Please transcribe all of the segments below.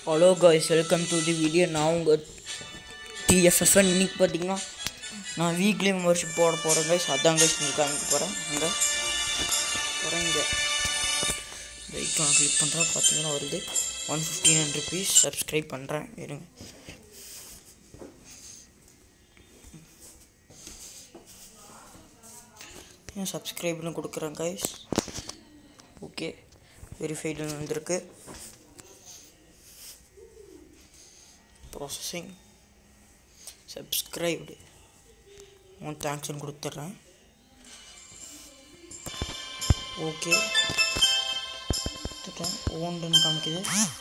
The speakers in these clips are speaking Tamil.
hello guys welcome to the video நான் உங்கள் டிஎஃப்எஃப்என் இன்னைக்கு பார்த்தீங்கன்னா நான் வீக்லி மெம்பர்ஷிப் போட போகிறேன் கைஸ் அதான் கைஸ் உங்களுக்கு காமிக்க போகிறேன் அங்கே போகிறேன் இங்கே வெயிட் நான் கிளிக் பண்ணுறேன் பார்த்தீங்கன்னா வருது one fifty nine rupees subscribe பண்ணுறேன் இருங்க ஏன் சப்ஸ்கிரைப்னு கொடுக்குறேன் கைஸ் ஓகே வெரிஃபைடுன்னு வந்திருக்கு ப்ராசஸிங் சப்ஸ்கிரைப்டு உன் தேங்க்ஸ்னு கொடுத்துட்றேன் ஓகே கொடுத்துட்டேன் ஓண்டுன்னு காமிக்குது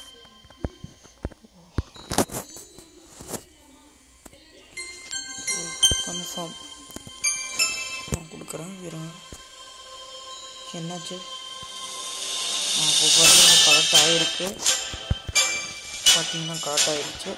கன்ஃபார்ம் நான் கொடுக்குறேன் இருங்க என்னாச்சு அப்போ பார்த்தீங்கன்னா கரெக்ட் ஆகிருக்கு பார்த்தீங்கன்னா கரெக்ட் ஆகிடுச்சு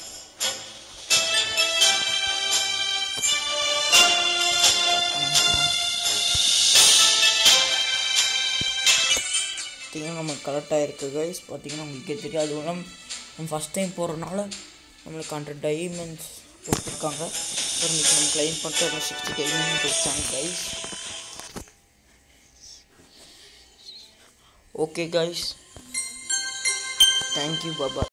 பார்த்தீங்கன்னா நம்ம கரெக்டாக இருக்குது கைஸ் பார்த்தீங்கன்னா உங்களுக்கே தெரியும் அது இல்லாமல் நம்ம ஃபஸ்ட் டைம் போகிறனால நம்மளுக்கு ஹண்ட்ரட் டைமண்ட்ஸ் கொடுத்துருக்காங்க அப்புறம் நம்ம கிளைம் பண்ணிட்டு சிக்ஸ்டி டைமண்ட் கொடுத்தாங்க guys okay guys thank you Baba